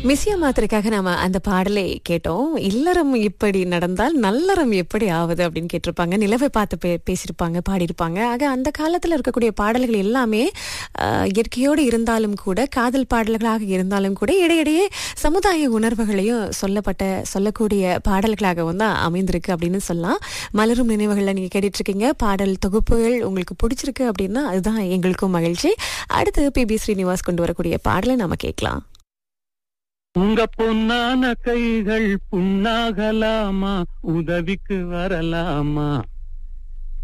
மிஸ்யா மாத்திரைக்காக நாம அந்த பாடலை கேட்டோம் இல்லறம் இப்படி நடந்தால் நல்லறம் எப்படி ஆகுது அப்படின்னு கேட்டிருப்பாங்க நிலவை பார்த்து பே பேசியிருப்பாங்க பாடியிருப்பாங்க ஆக அந்த காலத்துல இருக்கக்கூடிய பாடல்கள் எல்லாமே ஆஹ், இயற்கையோடு இருந்தாலும் கூட காதல் பாடல்களாக இருந்தாலும் கூட இடையிடையே சமுதாய உணர்வுகளையும் சொல்லப்பட்ட சொல்லக்கூடிய பாடல்களாகவும் தான் அமைந்திருக்கு அப்படின்னு சொல்லலாம் மலரும் நினைவுகளில் நீங்க கேட்டுட்டு இருக்கீங்க பாடல் தொகுப்புகள் உங்களுக்கு பிடிச்சிருக்கு அப்படின்னா அதுதான் எங்களுக்கும் மகிழ்ச்சி அடுத்து பி பி ஸ்ரீனிவாஸ் கொண்டு வரக்கூடிய பாடலை நாம கேட்கலாம் உங்க பொன்னான கைகள் புண்ணாகலாமா உதவிக்கு வரலாமா